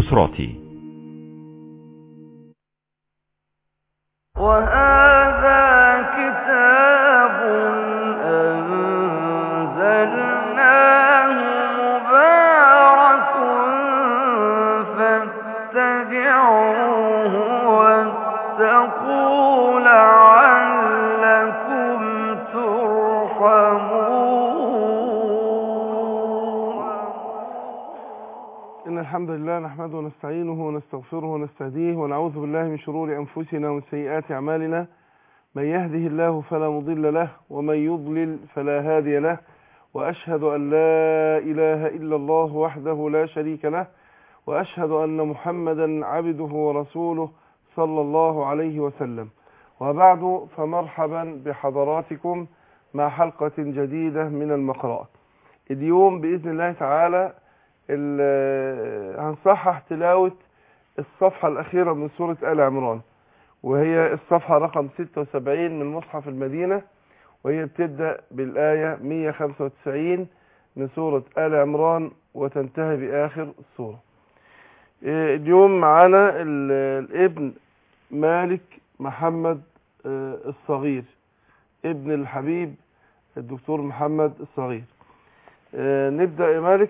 المصراتي وهذا كتاب أنزلناه مبارك فاتبعوه واتقوا لعلكم ترحمون إن الحمد لله نحمده ونستعينه ونستغفره ونستهديه ونعوذ بالله من شرور أنفسنا ومن سيئات أعمالنا من يهده الله فلا مضل له ومن يضلل فلا هادي له وأشهد أن لا إله إلا الله وحده لا شريك له وأشهد أن محمدا عبده ورسوله صلى الله عليه وسلم وبعد فمرحبا بحضراتكم مع حلقة جديدة من المقرأة اليوم بإذن الله تعالى ال- هنصحح تلاوة الصفحة الأخيرة من سورة آل عمران وهي الصفحة رقم 76 من مصحف المدينة وهي بتبدأ بالآية 195 من سورة آل عمران وتنتهي بآخر السورة إيه، اليوم معانا ال- الابن مالك محمد آه، الصغير ابن الحبيب الدكتور محمد الصغير آه، نبدأ يا مالك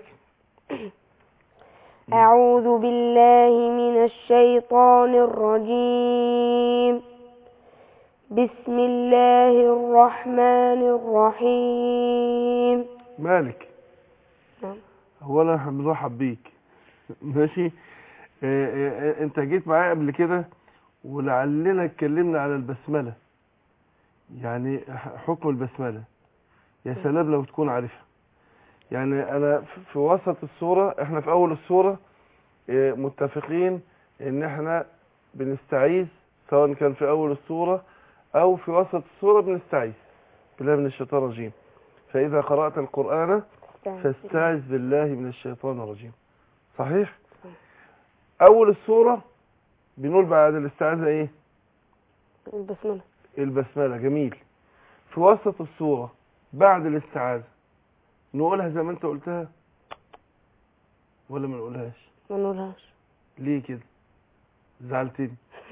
أعوذ بالله من الشيطان الرجيم بسم الله الرحمن الرحيم مالك نعم. اولا احنا بنرحب بيك ماشي آه، آه، آه، انت جيت معايا قبل كده ولعلنا اتكلمنا على البسمله يعني ح- حكم البسمله يا سلام لو تكون عارفها يعني انا في- في وسط السوره احنا في اول السوره آه، متفقين ان احنا بنستعيذ سواء كان في اول السوره او في وسط السوره بنستعيذ بالله من الشيطان الرجيم فاذا قرات القران فاستعذ بالله من الشيطان الرجيم صحيح اول السوره بنقول بعد الاستعاذه ايه البسملة البسمله جميل في وسط السوره بعد الاستعاذه نقولها زي ما انت قلتها ولا ما نقولهاش ما نقولهاش ليه كده زعلتني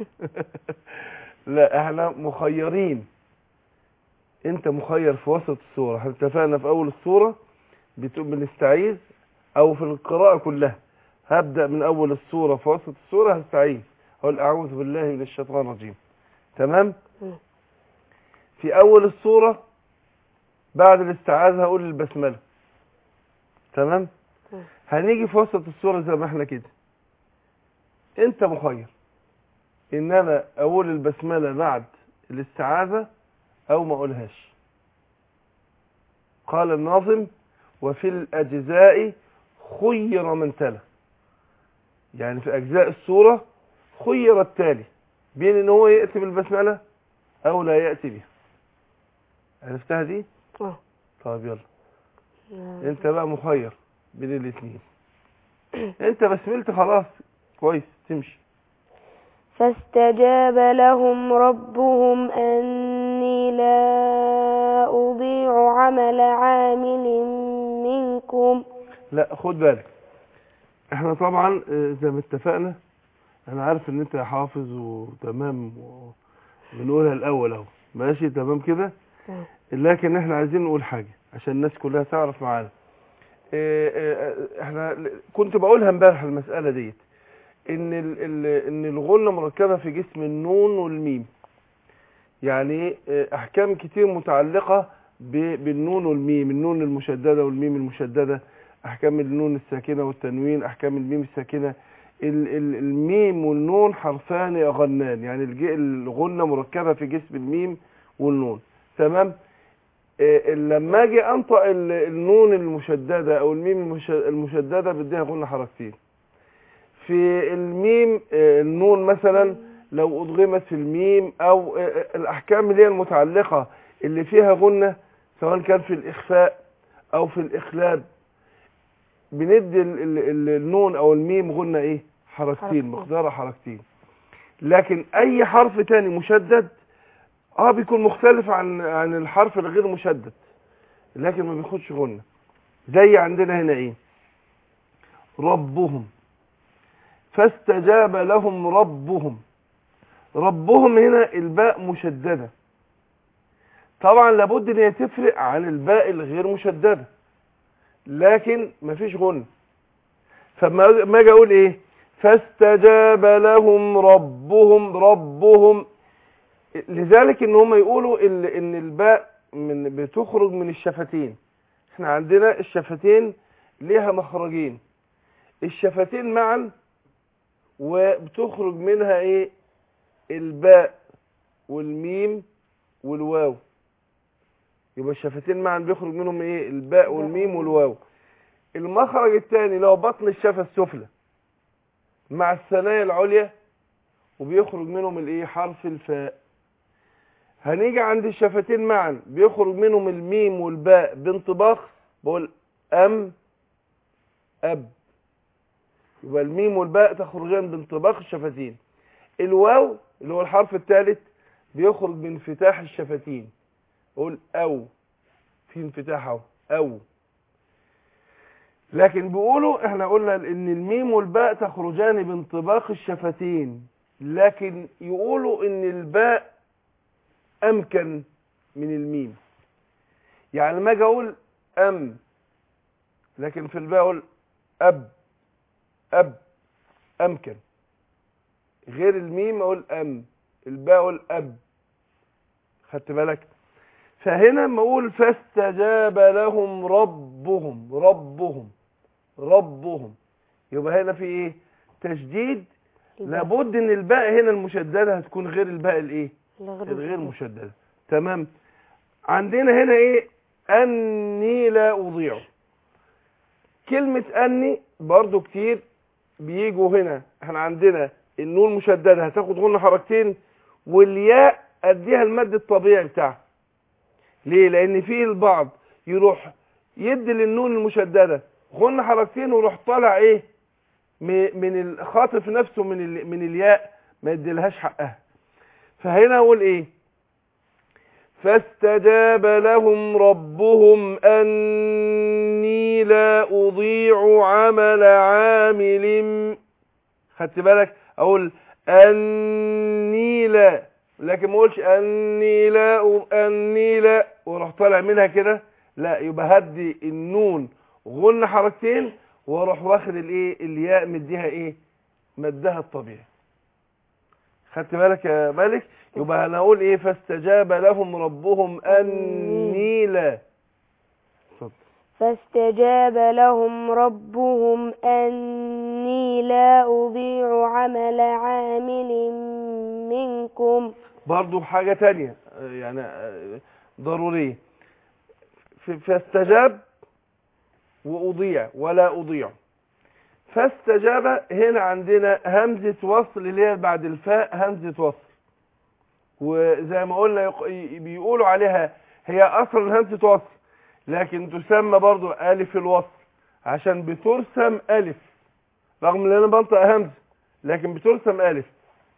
لا احنا مخيرين انت مخير في وسط السوره احنا اتفقنا في اول السوره بتقول بنستعيذ او في القراءه كلها هبدا من اول السوره في وسط السوره هستعيذ اقول اعوذ بالله من الشيطان الرجيم تمام مم. في اول السوره بعد الاستعاذه هقول البسمله تمام مم. هنيجي في وسط السوره زي ما احنا كده انت مخير ان انا اقول البسمله بعد الاستعاذه او ما اقولهاش قال الناظم وفي الاجزاء خير من تلا يعني في اجزاء السوره خير التالي بين ان هو ياتي بالبسمله او لا ياتي بها عرفتها دي اه طيب يلا آه. انت بقى مخير بين الاثنين انت بسملت خلاص كويس تمشي فاستجاب لهم ربهم أني لا أضيع عمل عامل منكم لا خد بالك احنا طبعا اه، زي ما اتفقنا انا عارف ان انت حافظ وتمام وبنقولها الاول اهو ماشي تمام كده تمام. لكن احنا عايزين نقول حاجه عشان الناس كلها تعرف معانا اه، اه، احنا كنت بقولها امبارح المساله ديت ان ال ال ان الغنه مركبه في جسم النون والميم يعني اه، احكام كتير متعلقه ب- بالنون والميم النون المشدده والميم المشدده احكام النون الساكنه والتنوين احكام الميم الساكنه ال- ال- الميم والنون حرفان يغنان يعني الج- الغنه مركبه في جسم الميم والنون تمام آه، لما اجي انطق ال- النون المشدده او الميم المش- المشدده بديها غنه حركتين في الميم آه، النون مثلا لو ادغمت في الميم او آه، آه، الاحكام اللي هي المتعلقه اللي فيها غنه سواء كان في الاخفاء او في الاخلاب بندي ال- ال- ال- النون او الميم غنه ايه حركتين حركتين. مقدارها حركتين لكن اي حرف تاني مشدد اه بيكون مختلف عن عن الحرف الغير مشدد لكن ما بياخدش غنه زي عندنا هنا ايه ربهم فاستجاب لهم ربهم ربهم هنا الباء مشددة طبعا لابد ان هي تفرق عن الباء الغير مشددة لكن مفيش غن فما ما اجي اقول ايه فاستجاب لهم ربهم ربهم لذلك ان هم يقولوا ان ان الباء من بتخرج من الشفتين احنا عندنا الشفتين ليها مخرجين الشفتين معا وبتخرج منها ايه الباء والميم والواو يبقى الشفتين معا بيخرج منهم ايه الباء والميم والواو المخرج الثاني لو بطن الشفه السفلى مع الثنايا العليا وبيخرج منهم الايه حرف الفاء هنيجي عند الشفتين معا بيخرج منهم الميم والباء بانطباق بقول ام اب يبقى الميم والباء تخرجان بانطباق الشفتين الواو اللي هو الحرف الثالث بيخرج من انفتاح الشفتين اقول او في انفتاح اهو او لكن بيقولوا احنا قلنا ان الميم والباء تخرجان بانطباق الشفتين لكن يقولوا ان الباء امكن من الميم يعني لما اجي اقول ام لكن في الباء اقول اب اب امكن غير الميم اقول ام الباء اقول اب خدت بالك فهنا لما اقول فاستجاب لهم ربهم ربهم ربهم يبقى هنا في ايه تشديد لابد ان الباء هنا المشدده هتكون غير الباء الايه الغير مشدده تمام عندنا هنا ايه اني لا اضيع كلمه اني برضو كتير بيجوا هنا احنا عندنا النون مشدده هتاخد غن حركتين والياء اديها المد الطبيعي بتاعها ليه لان في البعض يروح يدي للنون المشدده غن حركتين ويروح طالع ايه م- من الخاطف نفسه من ال... من الياء ما يديلهاش حقها فهنا اقول ايه فاستجاب لهم ربهم اني لا اضيع عمل عامل خدت بالك اقول اني لا لكن ما اقولش اني لا أ- اني لا واروح طالع منها كده لا يبقى هدي النون غن حركتين واروح واخد الايه الياء مديها ايه مدها الطبيعي خدت بالك يا مالك يبقى انا اقول ايه فاستجاب لهم ربهم اني لا اتفضل فاستجاب لهم ربهم أني لا أضيع عمل عامل منكم برضو حاجة تانية آه، يعني آه، ضرورية ف- فاستجاب وأضيع ولا أضيع فاستجاب هنا عندنا همزة وصل اللي هي بعد الفاء همزة وصل وزي ما قلنا يق- ي- بيقولوا عليها هي أصلا همزة وصل لكن تسمى برضو ألف الوصل عشان بترسم ألف رغم ان انا بنطق همزة لكن بترسم ألف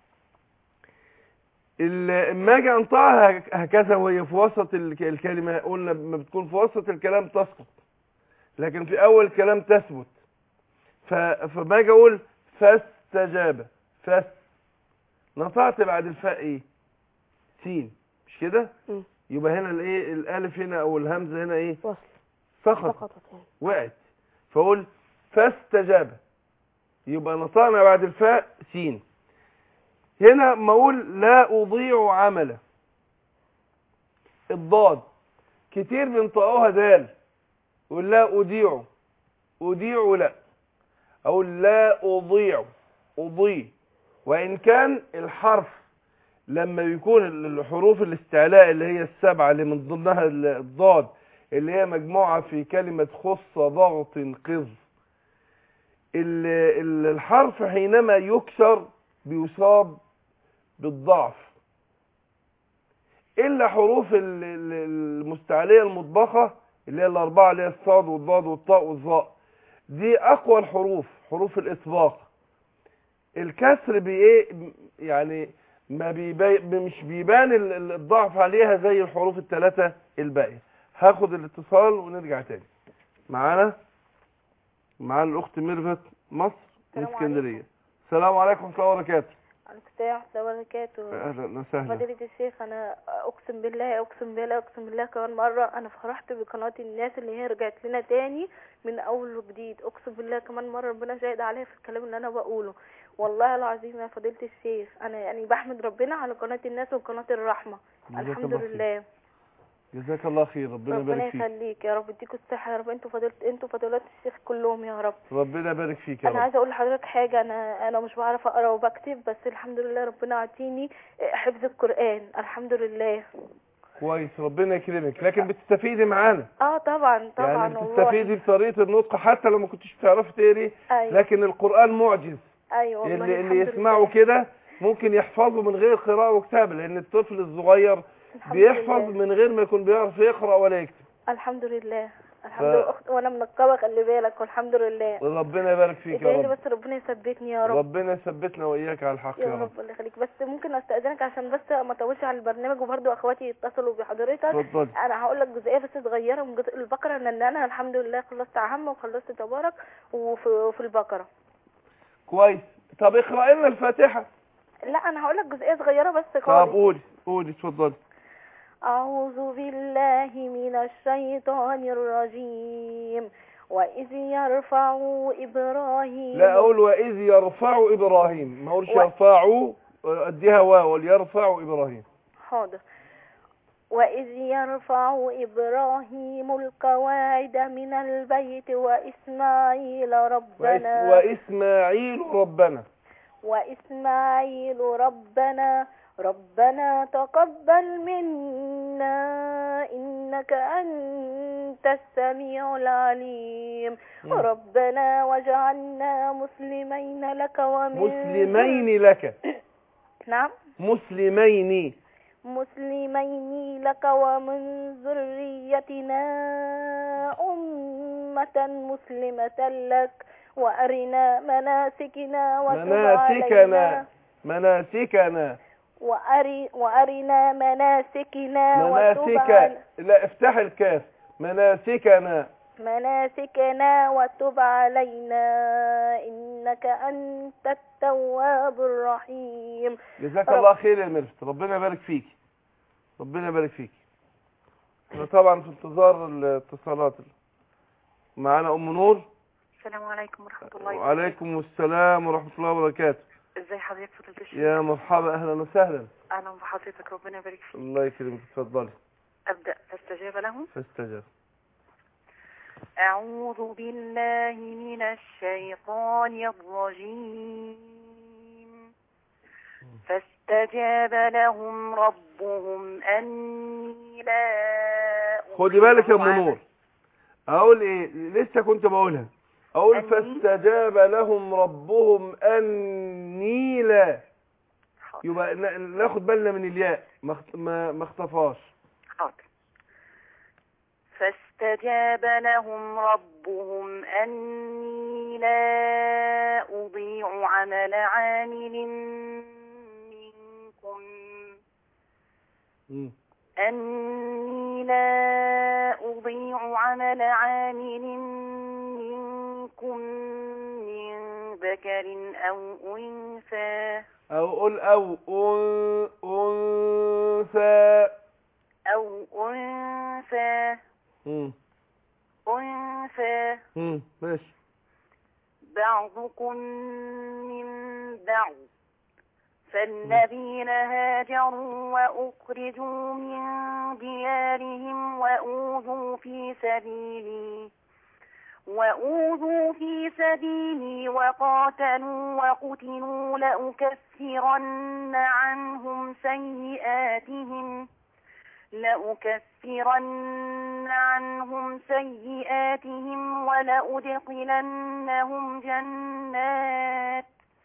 ال- اما اجي انطقها هك- هكذا وهي في وسط الك- الكلمه قلنا لما بتكون في وسط الكلام تسقط لكن في اول الكلام تثبت ف- فما اجي اقول فاستجاب فاس نطقت بعد الفاء ايه سين مش كده مم. يبقى هنا الايه الالف هنا او الهمزه هنا ايه وصل سقطت سقطت يعني وقعت فاقول فاستجاب يبقى نطقنا بعد الفاء سين هنا ما اقول لا اضيع عمله الضاد كتير بينطقوها دال يقول لا اضيع اضيع لا اقول لا اضيع اضيع وان كان الحرف لما بيكون الحروف الاستعلاء اللي هي السبعه اللي من ضمنها الضاد اللي هي مجموعة في كلمة خص ضغط قذ ال- ال- الحرف حينما يكسر بيصاب بالضعف إلا حروف ال- ال- المستعلية المطبقة اللي هي الأربعة اللي هي الصاد والضاد والطاء والظاء دي أقوى الحروف حروف الإطباق الكسر بإيه يعني ما بيبي مش بيبان ال- ال- الضعف عليها زي الحروف الثلاثة الباقية هاخد الاتصال ونرجع تاني معانا معانا الاخت ميرفت مصر من السلام اسكندريه السلام عليكم ورحمة الله وبركاته عليكم السلام ورحمة الله وبركاته أهلا وسهلا فضيلة الشيخ أنا أقسم بالله أقسم بالله أقسم بالله كمان مرة أنا فرحت بقناة الناس اللي هي رجعت لنا تاني من أول وجديد أقسم بالله كمان مرة ربنا شاهد عليا في الكلام اللي أنا بقوله والله العظيم يا فضيلة الشيخ أنا يعني بحمد ربنا على قناة الناس وقناة الرحمة جزاك الحمد الله خير. لله جزاك الله خير ربنا ربنا يبارك فيك يخليك يا رب يديكوا الصحة يا رب انتوا فضيلة انتوا فضيلات الشيخ كلهم يا رب ربنا يبارك فيك يا انا رب عايزه اقول لحضرتك حاجه انا انا مش بعرف اقرا وبكتب بس الحمد لله ربنا عطيني حفظ القران الحمد لله كويس ربنا يكرمك لكن بتستفيدي معانا اه طبعا طبعا يعني والله بتستفيدي بطريقة النطق حتى لو ما كنتش بتعرفي تقري ايوه لكن القرآن معجز ايوه والله اللي, اللي الحمد يسمعه لله. كده ممكن يحفظه من غير قراءة وكتابة لأن الطفل الصغير الحمد بيحفظ لله. من غير ما يكون بيعرف يقرأ ولا يكتب الحمد لله الحمد لله أخت وانا منقبه خلي بالك والحمد لله ربنا يبارك فيك يا ادعي لي رب بس ربنا يثبتني يا رب ربنا يثبتنا وإياك على الحق يا يا رب رب الله يخليك بس ممكن استاذنك عشان بس ما اطولش على البرنامج وبرضه اخواتي يتصلوا بحضرتك اتفضلي انا هقول لك جزئيه بس صغيره من جزء البقره ان انا الحمد لله خلصت عامه وخلصت تبارك وفي وفي البقره كويس طب اقرأ لنا الفاتحة لا انا هقول لك جزئيه صغيره بس طب خالص قولي قولي اتفضلي اعوذ بالله من الشيطان الرجيم واذ يرفع ابراهيم لا أقول وإذ يرفع إبراهيم ما أقولش و- يرفع أديها واو يرفع إبراهيم حاضر وإذ يرفع إبراهيم القواعد من البيت وإسماعيل وإس ربنا وإسماعيل ربنا وإسماعيل ربنا ربنا تقبل منا إنك أنت السميع العليم مم. ربنا واجعلنا مسلمين لك ومن مسلمين لك نعم مسلمين مسلمين لك ومن ذريتنا أمة مسلمة لك وأرنا مناسكنا وتب مناسكنا علينا مناسكنا وأري وأرنا مناسكنا وتب مناسك علينا لا افتح الكاف مناسكنا مناسكنا وتب علينا إنك أنت التواب الرحيم جزاك رب- الله خير يا مرفت ربنا يبارك فيك ربنا يبارك فيك احنا طبعا في انتظار الاتصالات معانا ام نور السلام عليكم ورحمة الله وبركاته وعليكم السلام ورحمة الله وبركاته ازي حضرتك فضيلة الشيخ يا مرحبا اهلا وسهلا اهلا بحضرتك ربنا يبارك فيك الله يكرمك اتفضلي ابدأ فاستجاب لهم فاستجاب اعوذ بالله من الشيطان الرجيم فاستجاب لهم ربهم اني لا خدي بالك يا ام أضيع نور اقول ايه لسه كنت بقولها اقول أني؟ فاستجاب لهم ربهم اني لا حاضر يبقى نا- ناخد بالنا من الياء ما اخت- ما ما اختفاش حاضر فاستجاب لهم ربهم أني لا أضيع عمل عامل منكم مم. أني لا أضيع عمل عامل منكم من ذكر أو أنثى او قول او أن- انثى أو أنثى مم. أنثى مم. ماشي بعضكم من بعض فالذين هاجروا وأخرجوا من ديارهم وأوذوا في سبيلي وأوذوا في سبيلي وقاتلوا وقتلوا لأكفرن عنهم سيئاتهم لأكفرن عنهم سيئاتهم ولأدخلنهم جنات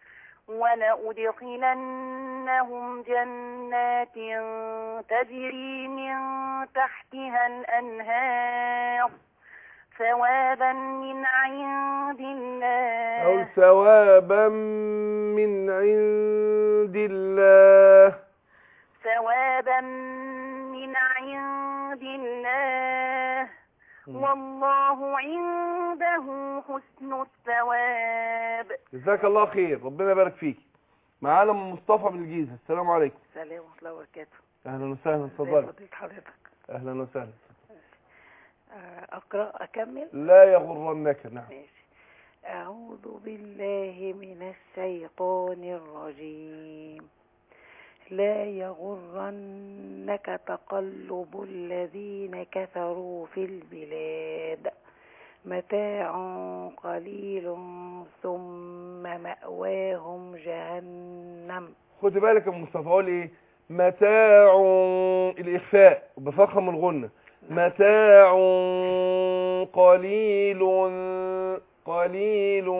ولأدخلنهم جنات تجري من تحتها الأنهار ثوابا من عند او الله ثوابا من عند الله ثوابا من عند الله والله عنده حسن الثواب جزاك الله خير ربنا يبارك فيك معانا ام مصطفى من الجيزه السلام عليكم السلام ورحمة الله وبركاته اهلا وسهلا ازي اتفضلي فضيلة حضرتك اهلا وسهلا آه، أقرأ أكمل لا يغرنك نعم ماشي أعوذ بالله من الشيطان الرجيم لا يغرنك تقلب الذين كفروا في البلاد متاع قليل ثم مأواهم جهنم خدي بالك يا مصطفى اقول ايه متاع الاخفاء بفخم الغنه متاع قليل قليل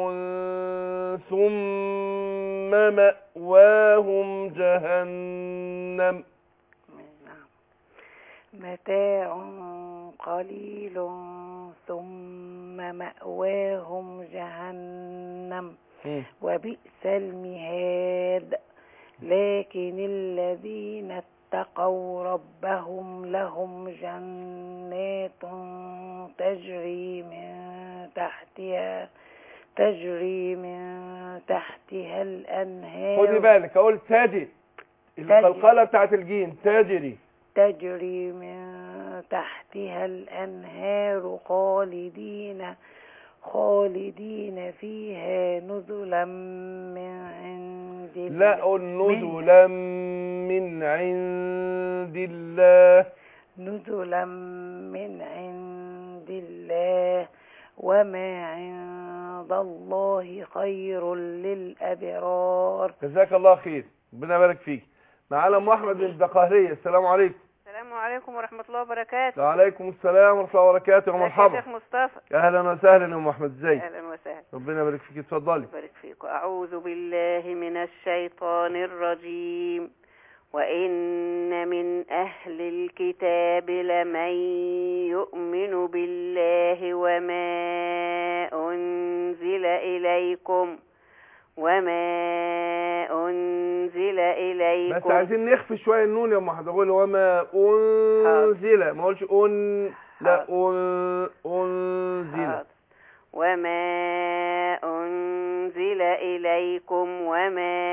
ثم مأواهم جهنم نعم متاع قليل ثم مأواهم جهنم مم. وبئس المهاد لكن الذين اتقوا ربهم لهم جنات تجري من تحتها تجري من تحتها الأنهار خدي بالك اقول تاجر القلقله بتاعت الجيم تاجري تجري من تحتها الأنهار خالدين خالدين فيها نزلا من عند لا اقول نزلا من عند الله نزلا من عند الله وما عند الله خير للأبرار جزاك الله خير ربنا يبارك فيك معانا ام احمد من الدقهليه السلام عليكم السلام عليكم ورحمة الله وبركاته وعليكم السلام ورحمه الله وبركاته ازيك يا ومرحبا شيخ مصطفى اهلا وسهلا يا ام احمد ازيك أهلا وسهلا ربنا يبارك فيك اتفضلي بارك فيك أعوذ بالله من الشيطان الرجيم وإن من أهل الكتاب لمن يؤمن بالله وما أنزل إليكم وما أنزل بس إليكم عايزين نخفي شويه النون يا ام احمد اقول وما انزل ما اقولش ان لا أن انزل حاضر. وما أنزل إليكم وما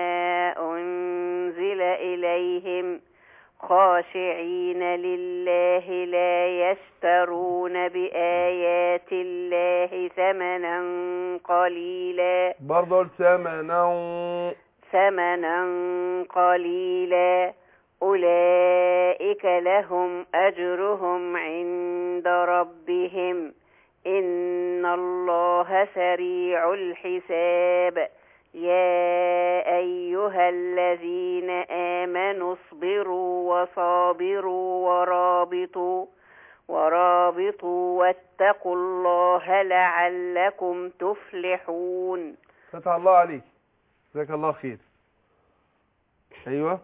أنزل إليهم خاشعين لله لا يشترون بآيات الله ثمنا قليلا برضه قلت ثمنا ثمنا قليلا أولئك لهم أجرهم عند ربهم إن الله سريع الحساب يا أيها الذين آمنوا اصبروا وصابروا ورابطوا ورابطوا واتقوا الله لعلكم تفلحون فتح الله عليك جزاك الله خير ايوه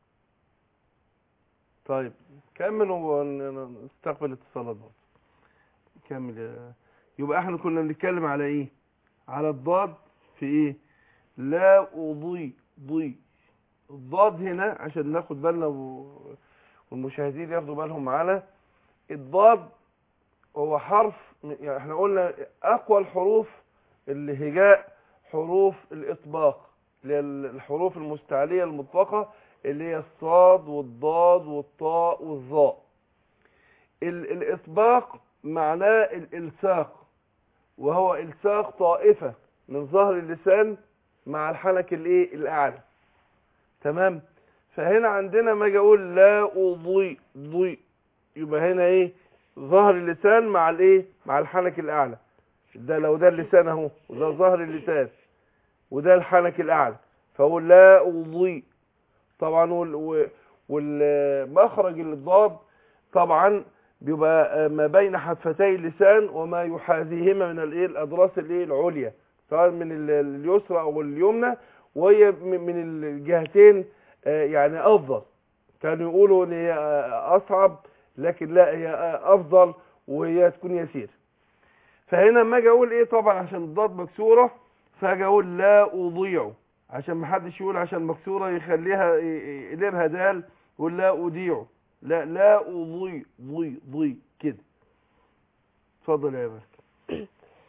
طيب كمل ونستقبل اتصالات برضه كمل يا- يبقى احنا كنا بنتكلم على ايه على الضاد في ايه لا اضي ضي الضاد هنا عشان ناخد بالنا و- والمشاهدين ياخدوا بالهم معانا الضاد هو حرف يعني احنا قلنا اقوى الحروف الهجاء حروف الاطباق اللي هي الحروف المستعلية المطلقة اللي هي الصاد والضاد والطاء والظاء ال- الإطباق معناه الإلساق وهو إلساق طائفة من ظهر اللسان مع الحنك الايه الأعلى تمام فهنا عندنا ما اجي اقول لا أضي ضي يبقى هنا ايه ظهر اللسان مع الايه مع الحنك الأعلى ده لو ده اللسان اهو وده ظهر اللسان وده الحنك الأعلى فأقول لا أضي طبعا وال- و- والمخرج الضاد طبعا بيبقى ما بين حفتي اللسان وما يحاذيهما من الايه الاضراس الايه العليا سواء من ال- اليسرى او اليمنى وهي م- من الجهتين آه، يعني افضل كانوا يقولوا ان هي آه، اصعب لكن لا هي آه، افضل وهي تكون يسير فهنا لما اجي اقول ايه طبعا عشان الضاد مكسوره فاجي اقول لا اضيع عشان ما حدش يقول عشان مكسوره يخليها ي- ي- يقلبها دال يقول لا اضيع لا لا اضيع ضي ضي كده اتفضل يا مالك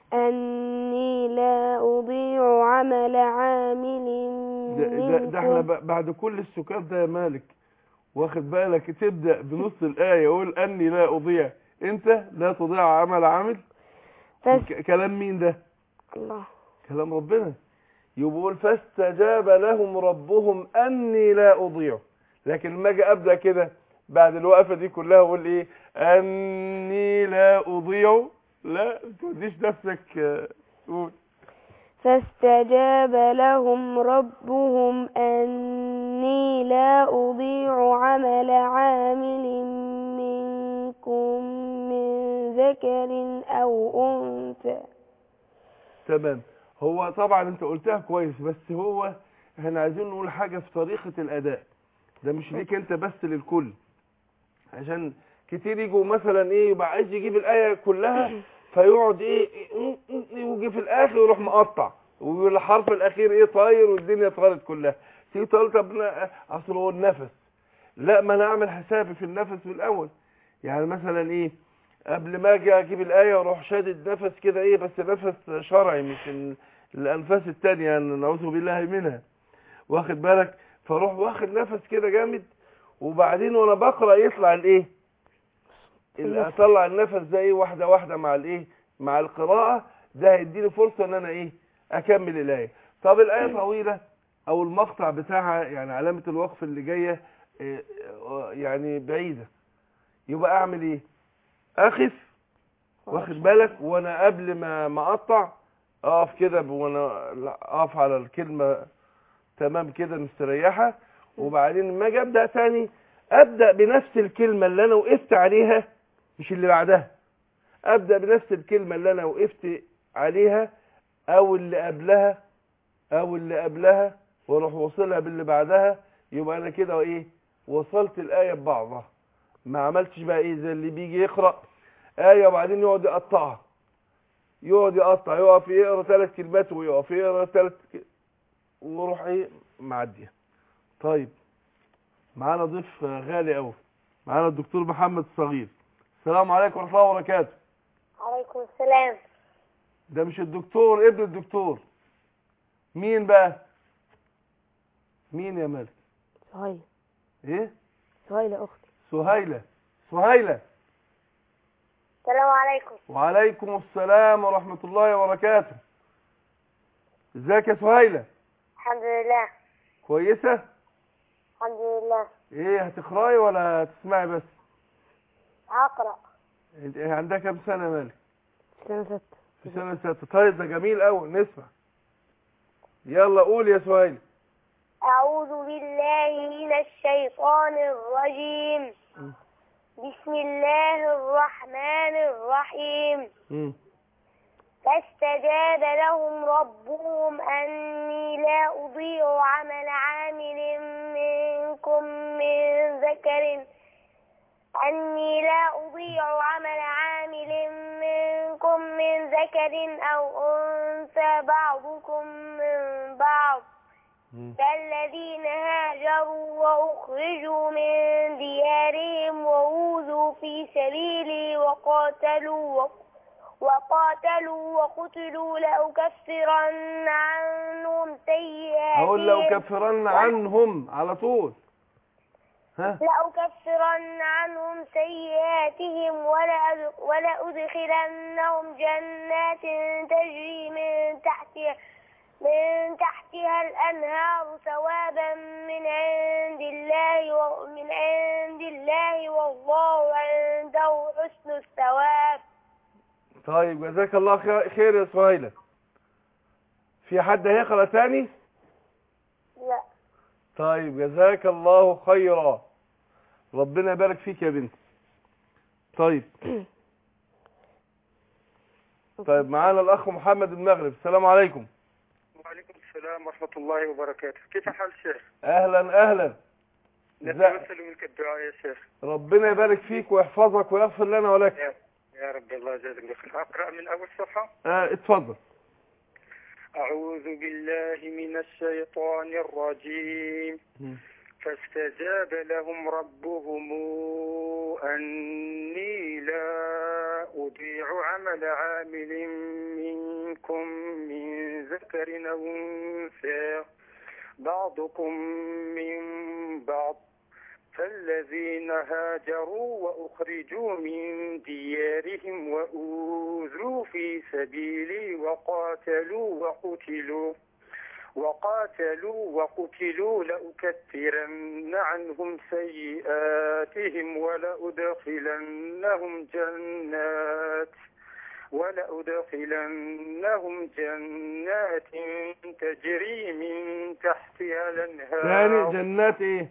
أني لا أضيع عمل عامل ده, ده, ده احنا منكم ب- بعد كل السكات ده يا مالك واخد بالك تبدأ بنص الآية يقول أني لا أضيع أنت لا تضيع عمل عامل فاس ك- كلام مين ده الله كلام ربنا يقول فاستجاب لهم ربهم أني لا أضيع لكن لما أجي أبدأ كده بعد الوقفة دي كلها أقول إيه أني لا أضيع لا توديش نفسك آه، قول فاستجاب لهم ربهم أني لا أضيع عمل عامل منكم من ذكر أو أنثى تمام هو طبعا انت قلتها كويس بس هو احنا عايزين نقول حاجة في طريقة الأداء ده مش ليك انت بس للكل عشان كتير يجوا مثلا ايه يبقى عايز يجيب الآية كلها فيقعد ايه يجي في الآخر يروح مقطع والحرف الأخير ايه طاير والدنيا طارت كلها تيجي تقول طب لا، اصل هو النفس لا ما انا اعمل حسابي في النفس من الأول يعني مثلا ايه قبل ما اجي اجيب الايه واروح شادد نفس كده ايه بس نفس شرعي مش ال- الانفاس التانية يعني نعوذ بالله منها واخد بالك فاروح واخد نفس كده جامد وبعدين وانا بقرا يطلع الايه ال- اطلع النفس ده ايه واحده واحده مع الايه مع القراءه ده هيديني فرصه ان انا ايه اكمل الايه طب الايه طويله او المقطع بتاعها يعني علامه الوقف اللي جايه إيه، آه، يعني بعيده يبقى اعمل ايه اخف واخد بالك وانا قبل ما ما اقطع اقف كده ب- وانا لا، اقف على الكلمه تمام كده مستريحه وبعدين لما اجي ابدا تاني ابدا بنفس الكلمه اللي انا وقفت عليها مش اللي بعدها ابدا بنفس الكلمه اللي انا وقفت عليها او اللي قبلها او اللي قبلها واروح واصلها باللي بعدها يبقى انا كده ايه وصلت الايه ببعضها ما عملتش بقى ايه زي اللي بيجي يقرا ايه وبعدين يقعد يقطعها يقعد يقطع يقف يقرا ثلاث كلمات ويقف يقرا ثلاث ك... ويروح ايه معديه طيب معانا ضيف غالي قوي معانا الدكتور محمد الصغير السلام عليكم ورحمه الله وبركاته عليكم السلام ده مش الدكتور ابن الدكتور مين بقى مين يا مالك سهيلة ايه سهيلة أختي سهيلة سهيلة السلام عليكم وعليكم السلام ورحمة الله وبركاته ازيك يا سهيلة الحمد لله كويسة الحمد لله ايه هتقراي ولا هتسمعي بس هقرأ انت إيه عندها كام سنة يا مالك سنة ستة في سنة ستة طيب ده جميل قوي نسمع يلا قول يا سهيلة أعوذ بالله من الشيطان الرجيم م. بسم الله الرحمن الرحيم مم. فاستجاب لهم ربهم أني لا أضيع عمل عامل منكم من ذكر أني لا أضيع عمل عامل منكم من ذكر أو أنثى بعضكم من بعض مم. كالذين هاجروا وأخرجوا من ديارهم وأوذوا في سبيلي وقاتلوا و- وقاتلوا وقتلوا لأكفرن عنهم سيئاتهم هقول لو كفرن عنهم على طول ها لأكفرن عنهم سيئاتهم ولأد- ولأدخلنهم جنات تجري من تحتها من تحتها الأنهار ثوابا من عند الله ومن عند الله والله عنده حسن الثواب طيب جزاك الله خير- خير يا سهيلة في حد هيقرأ تاني لا طيب جزاك الله خيرا ربنا يبارك فيك يا بنتي طيب طيب معانا الأخ محمد المغرب السلام عليكم وعليكم السلام ورحمة الله وبركاته كيف حال الشيخ؟ أهلا أهلا ازاي- نتوسل منك الدعاء يا شيخ ربنا يبارك فيك ويحفظك ويغفر لنا ولك يا, يا رب الله يجازيك بخير أقرأ من أول صفحة آه اتفضل أعوذ بالله من الشيطان الرجيم فاستجاب لهم ربهم أني لا أضيع عمل عامل منكم من ذكر أو أنثى بعضكم من بعض فالذين هاجروا وأخرجوا من ديارهم وأوذوا في سبيلي وقاتلوا وقتلوا وقاتلوا وقتلوا لأكثرن عنهم سيئاتهم ولأدخلنهم جنات ولأدخلنهم جنات تجري من تحتها الأنهار ثاني جنات ايه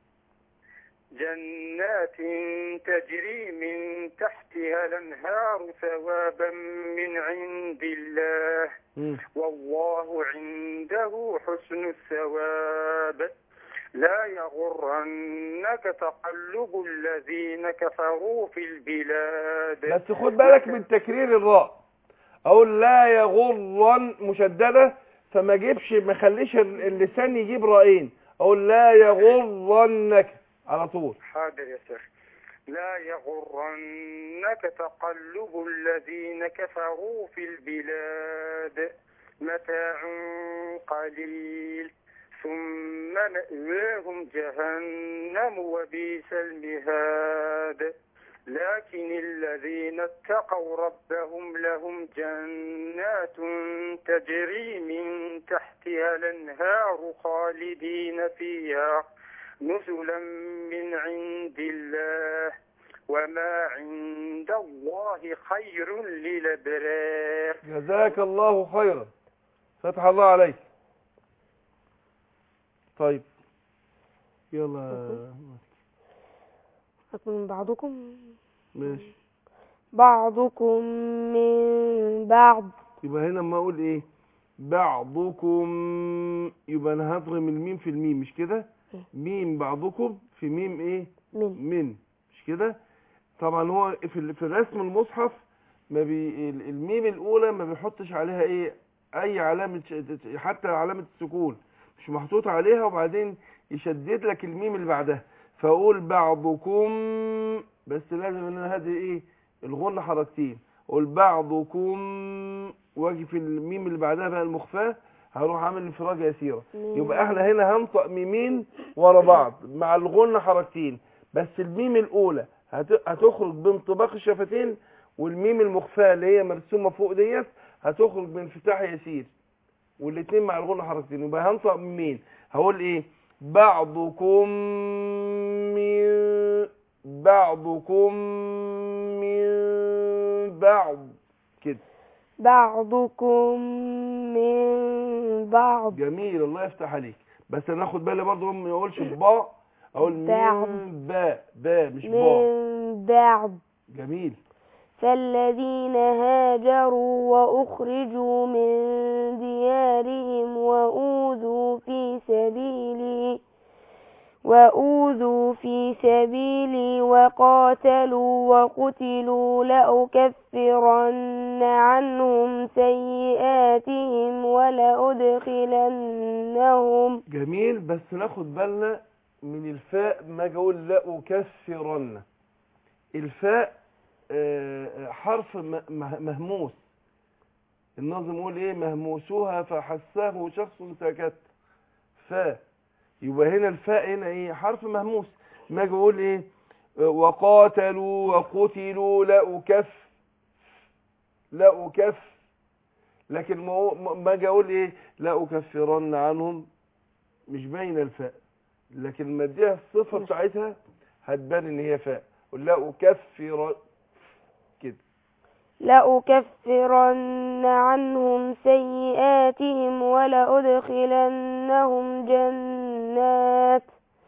جنات تجري من تحتها الأنهار ثوابا من عند الله مم. والله عنده حسن الثواب لا يغرنك تقلب الذين كفروا في البلاد بس خد بالك من تكرير الراء اقول لا يغرن مشدده فما اجيبش ما اخليش ال- اللسان يجيب رأيين اقول لا يغرنك على طول حاضر يا شيخ لا يغرنك تقلب الذين كفروا في البلاد متاع قليل ثم مأواهم جهنم وبئس المهاد لكن الذين اتقوا ربهم لهم جنات تجري من تحتها الانهار خالدين فيها نزلا من عند الله وما عند الله خير للأبرار جزاك الله خيرا فتح الله عليك طيب يلا أكون من بعضكم ماشي بعضكم من بعض يبقى هنا اما اقول ايه بعضكم يبقى انا هضغم الميم في الميم مش كده ميم بعضكم في ميم ايه من من مش كده طبعا هو في ال- في الرسم المصحف ما بي ال- الميم الاولى ما بيحطش عليها ايه اي علامه ش- حتى علامه السكون مش محطوط عليها وبعدين يشدد لك الميم اللي بعدها فاقول بعضكم بس لازم ان انا هذه ايه الغنة حركتين اقول بعضكم واجي في الميم اللي بعدها بقى المخفاه هروح اعمل انفراج يسيره يبقى احنا هنا هنطق ميمين ورا بعض مع الغنة حركتين بس الميم الاولى هت- هتخرج بانطباق الشفتين والميم المخفاه اللي هي مرسومه فوق ديت هتخرج بانفتاح يسير والاثنين مع الغنة حركتين يبقى هنطق ميمين هقول ايه بعضكم من بعضكم من بعض كده بعضكم من بعض جميل الله يفتح عليك بس انا اخد بالي برضه ما يقولش باء اقول بعض. من باء باء مش باء من بعض جميل فالذين هاجروا وأخرجوا من ديارهم وأوذوا في سبيلي وأوذوا في سبيلي وقاتلوا وقتلوا لأكفرن عنهم سيئاتهم ولأدخلنهم جميل بس ناخد بالنا من الفاء ما اجي اقول لا اكفرن الفاء آه، حرف م- مه- مهموس الناظم يقول ايه مهموسها فحسه شخص سكت فاء يبقى هنا الفاء هنا ايه حرف مهموس ما اجي اقول ايه آه، وقاتلوا وقتلوا لا اكف لا اكف لكن ما هو- ما اجي اقول ايه لا اكفرن عنهم مش باينه الفاء لكن لما اديها الصفه بتاعتها هتبان ان هي فاء قول لا اكفر كده لأكفرن عنهم سيئاتهم ولأدخلنهم جنات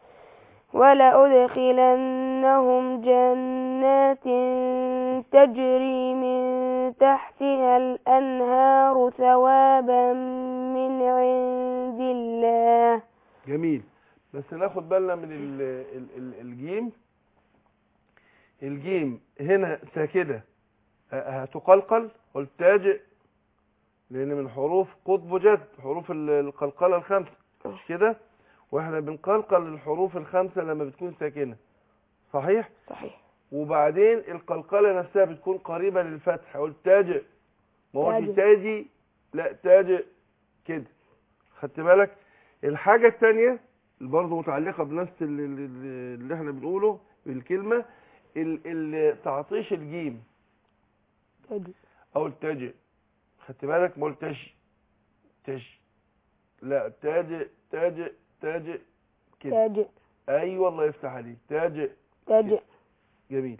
ولأدخلنهم جنات تجري من تحتها الأنهار ثوابا من عند الله جميل بس ناخد بالنا من ال ال ال الجيم الجيم هنا ساكنه ه- هتقلقل قلت تاجئ لان من حروف قطب جد حروف ال- القلقله الخمسه مش كده واحنا بنقلقل الحروف الخمسة لما بتكون ساكنة صحيح صحيح وبعدين القلقلة نفسها بتكون قريبة للفتح قلت تاج ما قلتش تاج. تاجي لا تاج كده خدت بالك الحاجة التانية اللي برضه متعلقة بنفس اللي, اللي اللي احنا بنقوله بالكلمة ال- ال- تعطيش الجيم تجي او التاج خدت بالك ما قلتش تج لا تاج تاج تاج كده تاج ايوه الله يفتح عليك تاج تاج جميل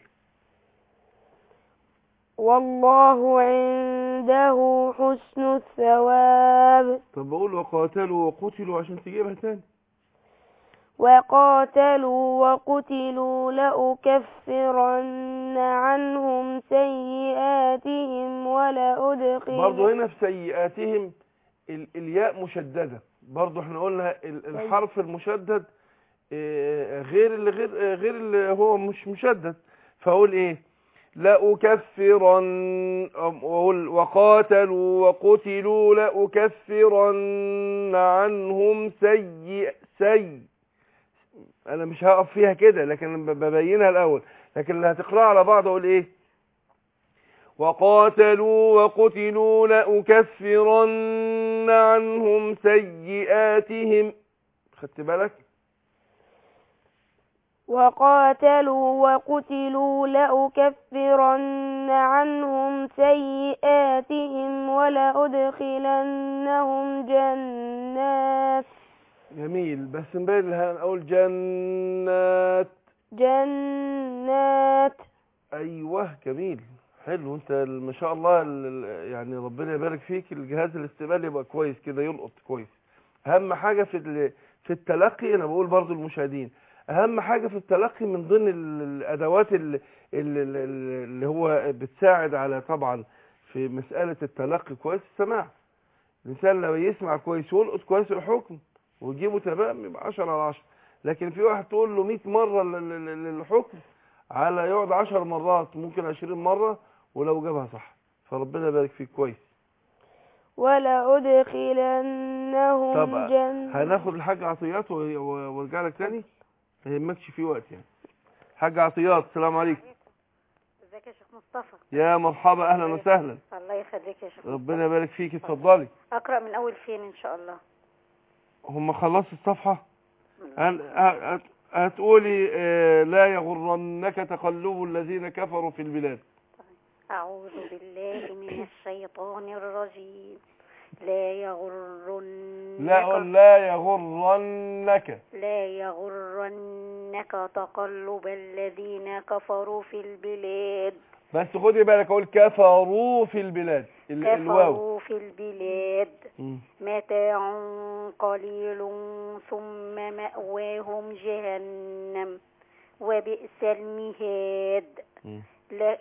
والله عنده حسن الثواب طب بقول وقاتلوا وقتلوا عشان تجيبها تاني وقاتلوا وقتلوا لأكفرن عنهم سيئاتهم ولأدخل برضه هنا في سيئاتهم ال الياء مشددة برضه احنا قلنا ال- الحرف المشدد آه، غير اللي غير آه، غير اللي هو مش مشدد فاقول ايه لأكفرن أم- وأقول وقاتلوا وقتلوا لأكفرن عنهم سيء سيء انا مش هقف فيها كده لكن ب- ببينها الاول لكن اللي هتقرأ على بعض اقول ايه وقاتلوا وقتلوا لأكفرن عنهم سيئاتهم خدت بالك وقاتلوا وقتلوا لأكفرن عنهم سيئاتهم ولأدخلنهم جنات جميل بس نبين هنقول جنات جنات ايوه جميل حلو انت ال- ما شاء الله ال- ال- يعني ربنا يبارك فيك الجهاز الاستقبال يبقى كويس كده يلقط كويس اهم حاجه في ال- في التلقي انا بقول برضو المشاهدين اهم حاجه في التلقي من ضمن ال- الادوات ال- ال- ال- ال- اللي هو بتساعد على طبعا في مساله التلقي كويس السماع الانسان لو يسمع كويس ويلقط كويس الحكم ويجيبه تمام يبقى 10 على 10 لكن في واحد تقول له 100 مره ال- ال- ال- الحكم على يقعد 10 مرات ممكن 20 مره ولو جابها صح فربنا يبارك فيك كويس ولأدخلنهم طب جنات هناخد الحاج عطيات و- و- وارجع لك تاني ما يهمكش في وقت يعني حاج عطيات السلام عليكم ازيك يا شيخ مصطفى يا مرحبا اهلا وسهلا الله يخليك يا شيخ ربنا يبارك فيك اتفضلي اقرا من اول فين ان شاء الله هم خلصوا الصفحة هل هت- هتقولي آه، لا يغرنك تقلب الذين كفروا في البلاد اعوذ بالله من الشيطان الرجيم لا يغرنك لا قل لا يغرنك لا يغرنك تقلب الذين كفروا في البلاد بس خدي بالك اقول كفروا في البلاد ال- الواو كفروا في البلاد مم. متاع قليل ثم مأواهم جهنم وبئس المهاد مم. لا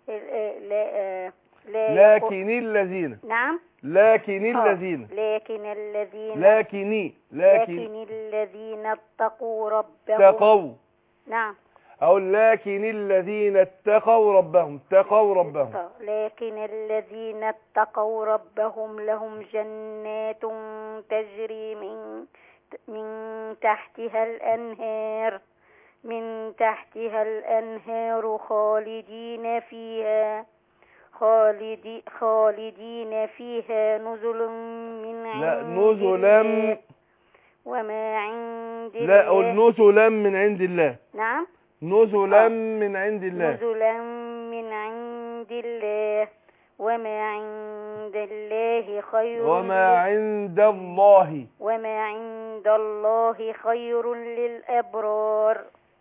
لا لا لكن الذين نعم لكن آه. الذين لكن الذين لكني لكن لكن الذين اتقوا ربهم اتقوا نعم او لكن الذين اتقوا ربهم اتقوا ربهم آه. لكن الذين اتقوا ربهم لهم جنات تجري من من تحتها الأنهار من تحتها الأنهار خالدين فيها خالدي خالدين فيها نزل من عند لا نزلا الله وما عند لا قول الله نزلا من عند الله نعم نزلا آه. من عند الله نزلا من عند الله وما عند الله خير وما عند الله وما عند الله خير للأبرار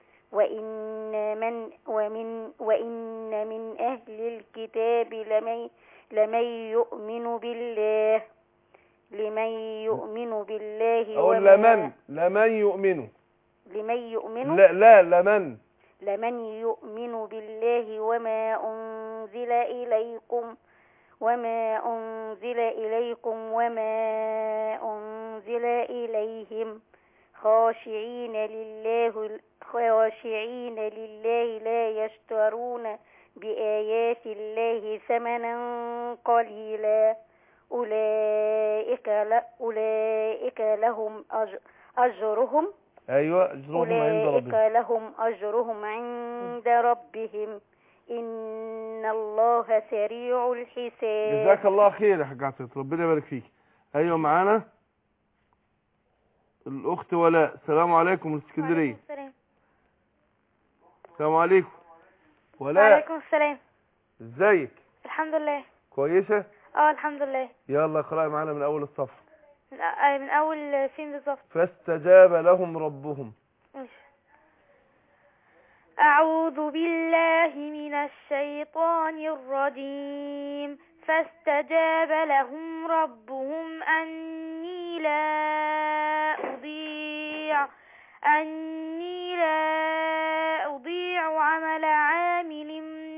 وإن من ومن وإن من أهل الكتاب لمن لمن يؤمن بالله لمن يؤمن بالله اقول وما- لمن لمن يؤمن لمن يؤمن لا لا لمن لمن يؤمن بالله وما أنزل إليكم وما أنزل إليكم وما أنزل إليهم خاشعين لله خاشعين لله لا يشترون بآيات الله ثمنا قليلا أولئك ل- أولئك لهم أجر أجرهم ايوه اجرهم عند أولئك ربهم لهم أجرهم عند ربهم إن الله سريع الحساب جزاك الله خير يا حاج عطية ربنا يبارك فيك ايوه معانا الاخت ولاء السلام عليكم من اسكندريه السلام السلام عليكم ولاء وعليكم السلام ازيك الحمد لله كويسه اه الحمد لله يلا اقراي معانا من اول الصف من آه، من اول فين بالظبط فاستجاب لهم ربهم ماشي. أعوذ بالله من الشيطان الرجيم فاستجاب لهم ربهم أني لا أضيع أني لا أضيع عمل عامل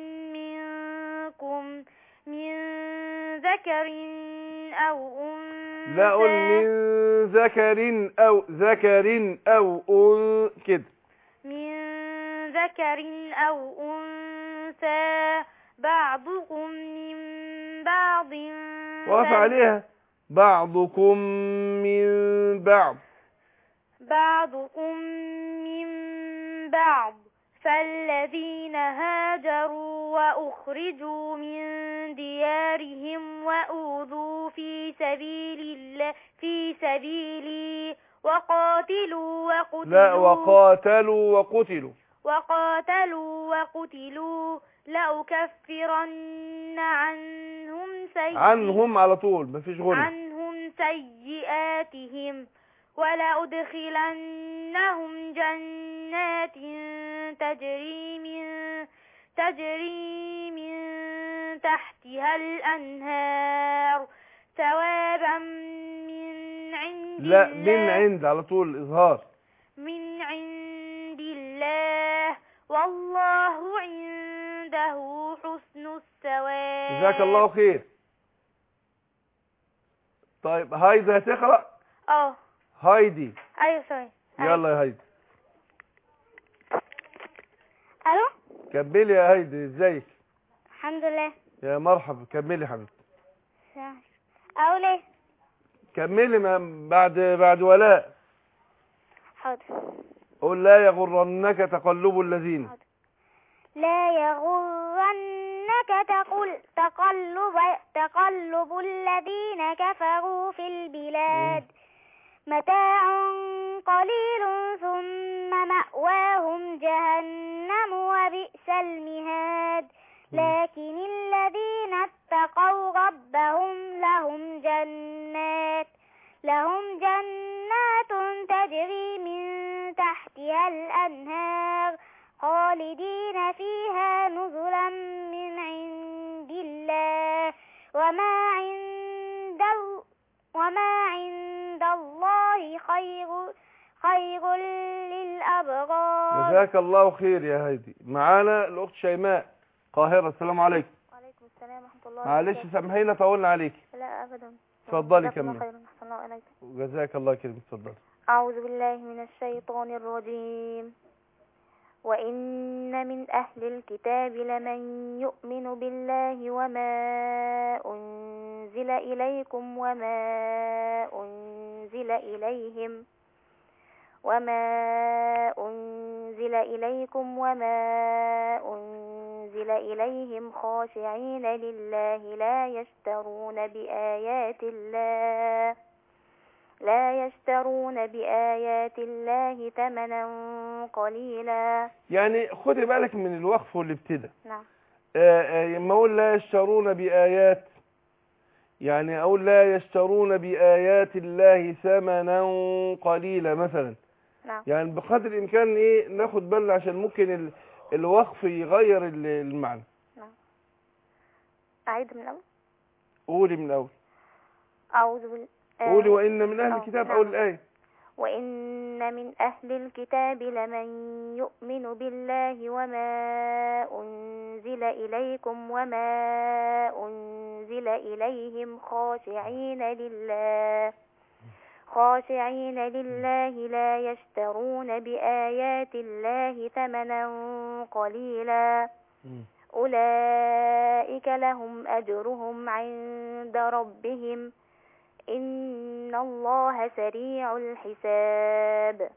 منكم من ذكر أو أنثى لا أقول من ذكر او ذكر او ان كده من ذكر أو أنثى بعضكم من بعض وقف عليها بعضكم من بعض بعضكم من بعض فالذين هاجروا وأخرجوا من ديارهم وأوذوا في سبيل الله في سبيلي وقاتلوا وقتلوا لا وقاتلوا وقتلوا وقاتلوا وقتلوا لأكفرن عنهم سيئ عنهم على طول مفيش غنى عنهم سيئاتهم ولأدخلنهم جنات تجري من تجري من تحتها الأنهار ثوابا من عند لا من الله عند على طول اظهار من عند الله والله عنده حسن الثواب جزاك الله خير طيب هايدي هتقرا اه هايدي ايوه ثواني يلا يا هايدي الو كملي يا هايدي ازيك الحمد لله يا مرحبا كملي يا حبيبتي اقول ايه كملي ما بعد بعد ولاء حاضر قول لا يغرنك تقلب الذين لا يغرنك تقل تقلب تقلب الذين كفروا في البلاد متاع قليل ثم مأواهم جهنم وبئس المهاد لكن الذين اتقوا ربهم لهم جنات لهم جنات تجري من تحتها الأنهار خالدين فيها نزلا من عند الله وما عند ال- وما عند الله خير خير للأبرار جزاك الله خير يا هايدي معانا الاخت شيماء القاهره السلام عليكم وعليكم السلام ورحمة الله معلش سامحينا طولنا عليك لا أبدا اتفضلي جزاكم الله كملي خيرا أحسن الله إليكم جزاك الله خير اتفضلي أعوذ بالله من الشيطان الرجيم وإن من أهل الكتاب لمن يؤمن بالله وما أنزل إليكم وما أنزل إليهم وما أنزل إليكم وما أنزل إليهم خاشعين لله لا يشترون بآيات الله لا يشترون بآيات الله ثمنا قليلا يعني خدي بالك من الوقف والابتداء نعم آه، آه، لما اقول لا يشترون بآيات يعني اقول لا يشترون بآيات الله ثمنا قليلا مثلا نعم يعني بقدر الامكان ايه ناخد بالنا عشان ممكن ال- الوقف يغير ال- المعنى أعيد من الأول قولي من الاول أعوذ بال آه، قولي وان من اهل آه، الكتاب نعم. اول الايه وإن من أهل الكتاب لمن يؤمن بالله وما أنزل إليكم وما أنزل إليهم خاشعين لله خاشعين لله لا يشترون بآيات الله ثمنا قليلا مم. أولئك لهم أجرهم عند ربهم إن الله سريع الحساب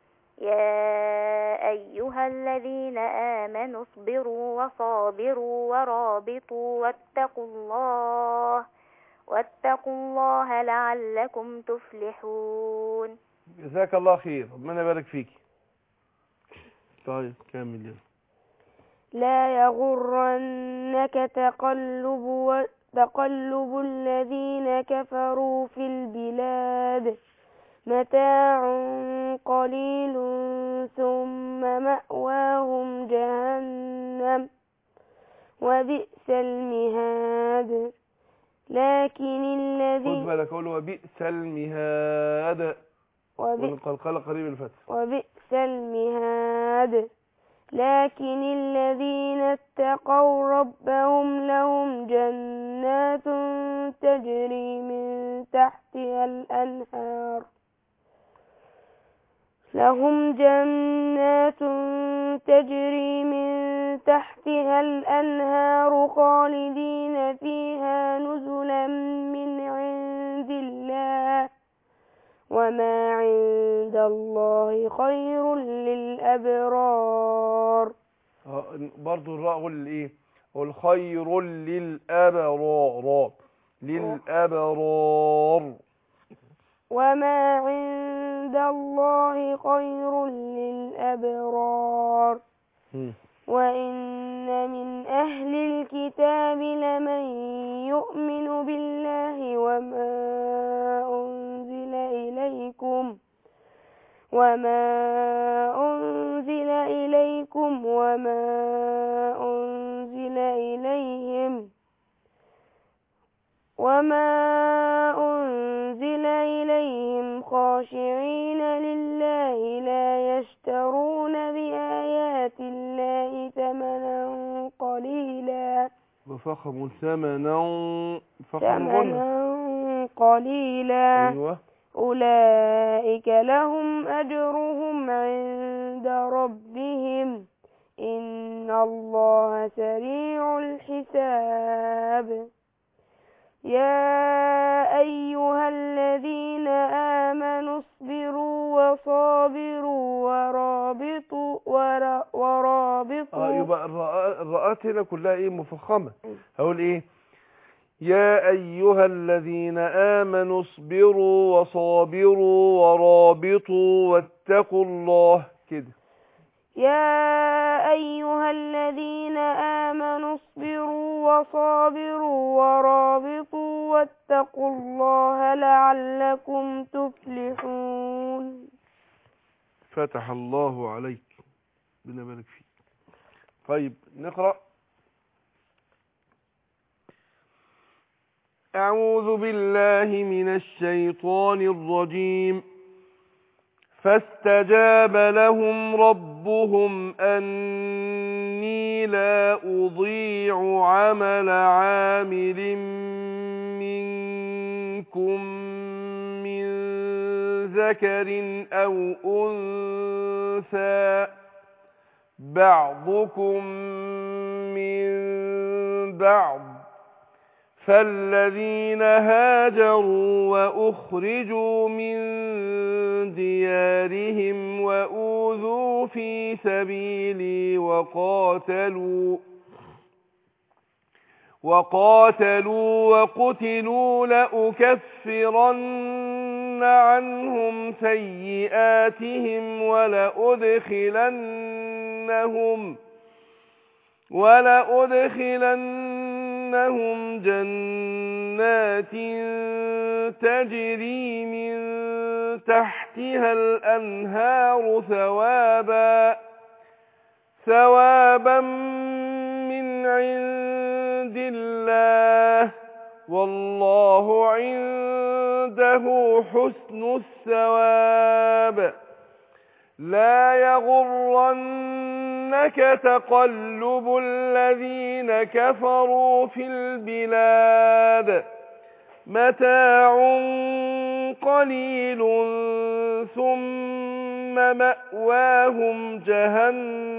يا أيها الذين آمنوا اصبروا وصابروا ورابطوا واتقوا الله واتقوا الله لعلكم تفلحون جزاك الله خير ربنا يبارك فيك طيب كمل يلا لا يغرنك تقلب و... تقلب الذين كفروا في البلاد متاع قليل ثم مأواهم جهنم وبئس المهاد لكن خد الذين بالك اقول وبئس المهاد وبئس والقلقلة قريب الفتح وبئس المهاد لكن الذين اتقوا ربهم لهم جنات تجري من تحتها الأنهار لهم جنات تجري من تحتها الأنهار خالدين فيها نزلا من عند الله وما عند الله خير للأبرار اه برضو الراء هو الايه هو الخير للابرار للابرار وما عند الله خير للأبرار مم. وإن من أهل الكتاب لمن يؤمن بالله وما أنزل إليكم وما أنزل إليكم وما أنزل إليهم وما أنزل إليهم خاشعين لله لا يشترون بآيات الله ثمنا قليلا وفخم ثمنا فخم غنى ثمنا قليلا ايوه أولئك لهم أجرهم عند ربهم إن الله سريع الحساب يا أيها الذين آمنوا اصبروا وصابروا ورابطوا ورا اه ورابطوا يبقى الرآ- الرآت هنا كلها ايه مفخمة هقول ايه يا أيها الذين آمنوا اصبروا وصابروا ورابطوا واتقوا الله كده يا أيها الذين آمنوا اصبروا وصابروا ورابطوا واتقوا الله لعلكم تفلحون فتح الله عليك ربنا يبارك فيك طيب نقرأ أعوذ بالله من الشيطان الرجيم فاستجاب لهم ربهم أني لا أضيع عمل عامل منكم من ذكر أو أنثى بعضكم من بعض فالذين هاجروا وأخرجوا من ديارهم وأوذوا في سبيلي وقاتلوا وقاتلوا وقتلوا لأكفرن عنهم سيئاتهم ولأدخلنهم ولأدخلنهم جنات تجري من تحتها الأنهار ثوابا ثوابا من عند الله والله عنده حسن الثواب لا يغرنك تقلب الذين كفروا في البلاد متاع قليل ثم مأواهم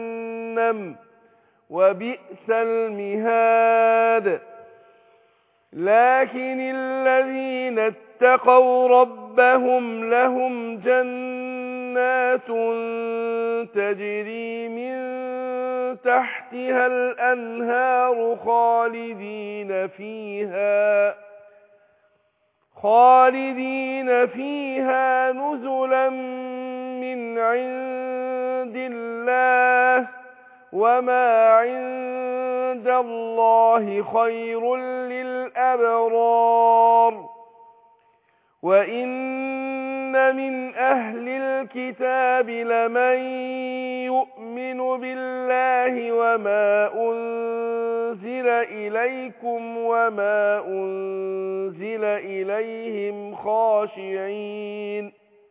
جهنم وبئس المهاد لكن الذين اتقوا ربهم لهم جنات تجري من تحتها الأنهار خالدين فيها خالدين فيها نزلا من عند الله وما عند الله خير للأبرار وإن من أهل الكتاب لمن يؤمن بالله وما أنزل إليكم وما أنزل إليهم خاشعين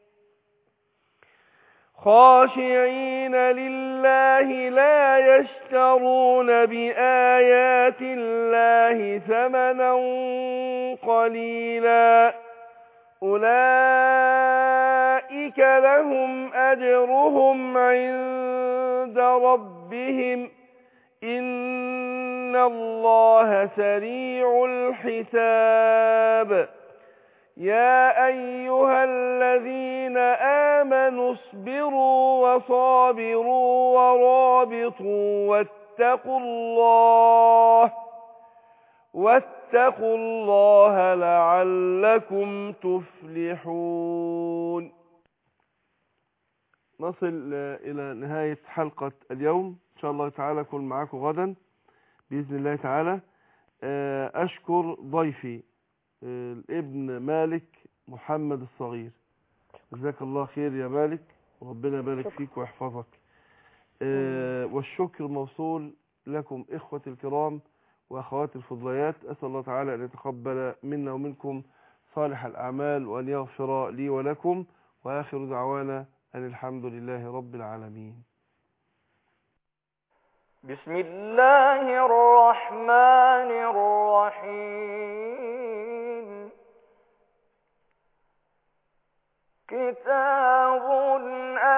خاشعين لله لا يشترون بآيات الله ثمنا قليلا أولئك لهم أجرهم عند ربهم إن الله سريع الحساب يا أيها الذين آمنوا اصبروا وصابروا ورابطوا واتقوا الله واتقوا الله لعلكم تفلحون نصل إلى نهاية حلقة اليوم إن شاء الله تعالى أكون معكم غدا بإذن الله تعالى أشكر ضيفي الابن مالك محمد الصغير جزاك الله خير يا مالك وربنا يبارك فيك ويحفظك والشكر موصول لكم إخوتي الكرام وأخواتي الفضليات أسأل الله تعالى أن يتقبل منا ومنكم صالح الأعمال وأن يغفر لي ولكم وآخر دعوانا أن الحمد لله رب العالمين بسم الله الرحمن الرحيم كتاب